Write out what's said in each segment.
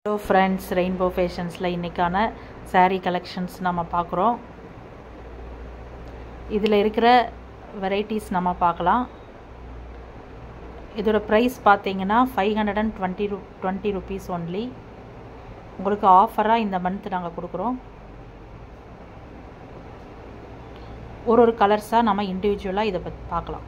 hello friends rainbow ஃபேஷன்ஸில் இன்றைக்கான saree collections நம்ம பார்க்குறோம் இதில் இருக்கிற வெரைட்டிஸ் நம்ம பார்க்கலாம் இதோட ப்ரைஸ் பார்த்தீங்கன்னா ஃபைவ் ஹண்ட்ரட் அண்ட் டுவெண்ட்டி ரு டுவெண்ட்டி ருபீஸ் ஒன்லி உங்களுக்கு ஆஃபராக இந்த மந்த் நாங்கள் கொடுக்குறோம் ஒரு ஒரு கலர்ஸாக நம்ம இண்டிவிஜுவலாக இதை பற்றி பார்க்கலாம்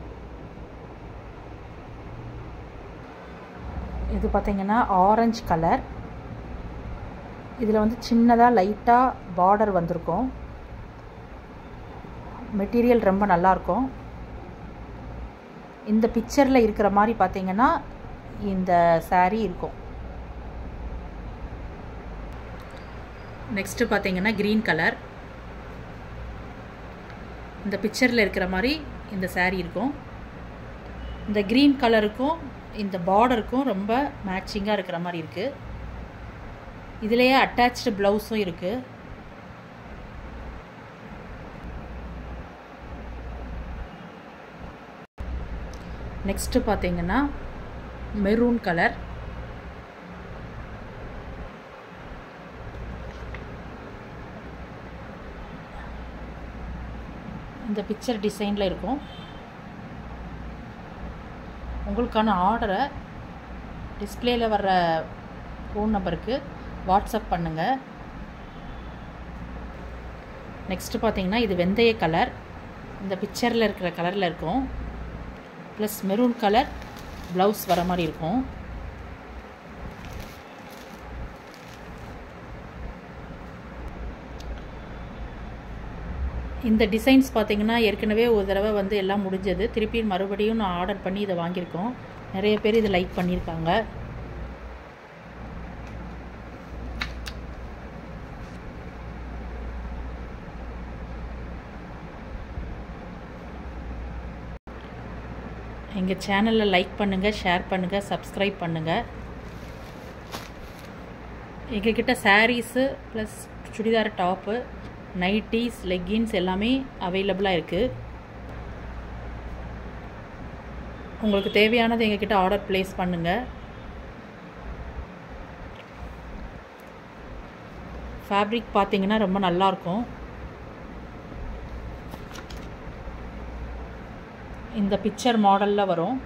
இது பார்த்திங்கன்னா ஆரஞ்சு கலர் இதில் வந்து சின்னதாக லைட்டாக பார்டர் வந்திருக்கும் மெட்டீரியல் ரொம்ப நல்லாயிருக்கும் இந்த பிக்சரில் இருக்கிற மாதிரி பார்த்தீங்கன்னா இந்த saree இருக்கும் நெக்ஸ்ட்டு பார்த்தீங்கன்னா க்ரீன் கலர் இந்த பிக்சரில் இருக்கிற மாதிரி இந்த saree இருக்கும் இந்த க்ரீன் கலருக்கும் இந்த பார்டருக்கும் ரொம்ப மேட்சிங்காக இருக்கிற மாதிரி இருக்குது இதுலேயே அட்டாச்சு ப்ளவுஸும் இருக்குது நெக்ஸ்ட்டு பார்த்தீங்கன்னா மெரூன் கலர் இந்த பிக்சர் டிசைனில் இருக்கும் உங்களுக்கான ஆர்டரை டிஸ்பிளேயில் வர்ற ஃபோன் நம்பருக்கு வாட்ஸ்அப் பண்ணுங்கள் நெக்ஸ்ட்டு பார்த்தீங்கன்னா இது வெந்தய கலர் இந்த பிக்சரில் இருக்கிற கலரில் இருக்கும் ப்ளஸ் மெரூன் கலர் ப்ளவுஸ் வர மாதிரி இருக்கும் இந்த டிசைன்ஸ் பார்த்தீங்கன்னா ஏற்கனவே ஒரு தடவை வந்து எல்லாம் முடிஞ்சது திருப்பி மறுபடியும் நான் ஆர்டர் பண்ணி இதை வாங்கியிருக்கோம் நிறைய பேர் இதை லைக் பண்ணியிருக்காங்க எங்கள் சேனலில் லைக் பண்ணுங்கள் ஷேர் பண்ணுங்கள் சப்ஸ்கிரைப் பண்ணுங்கள் எங்ககிட்ட sarees plus churidar top nighties leggings எல்லாமே அவைலபிளாக இருக்குது உங்களுக்கு தேவையானது எங்ககிட்ட ஆர்டர் ப்ளேஸ் பண்ணுங்கள் ஃபேப்ரிக் பார்த்தீங்கன்னா ரொம்ப நல்லாயிருக்கும் இந்த பிக்சர் மாடலில் வரும்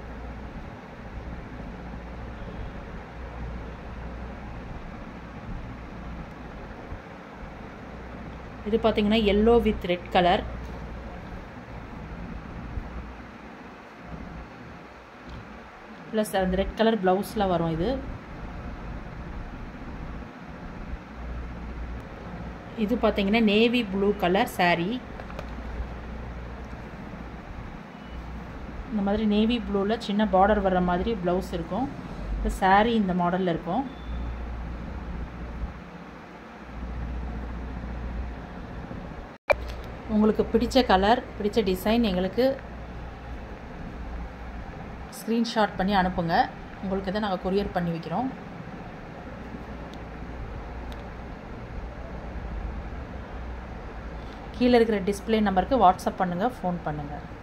இது பார்த்தீங்கன்னா yellow with red colour plus அந்த ரெட் கலர் ப்ளவுஸில் வரும் இது இது பார்த்தீங்கன்னா நேவி ப்ளூ கலர் saree இந்த மாதிரி நேவி ப்ளூவில் சின்ன பார்டர் வர்ற மாதிரி ப்ளவுஸ் இருக்கும் இப்போ saree இந்த மாடலில் இருக்கும் உங்களுக்கு பிடிச்ச கலர் பிடிச்ச டிசைன் எங்களுக்கு ஸ்க்ரீன்ஷாட் பண்ணி அனுப்புங்க உங்களுக்கு இதை நாங்கள் கொரியர் பண்ணி வைக்கிறோம் கீழே இருக்கிற டிஸ்பிளே நம்பருக்கு வாட்ஸ்அப் பண்ணுங்கள் ஃபோன் பண்ணுங்கள்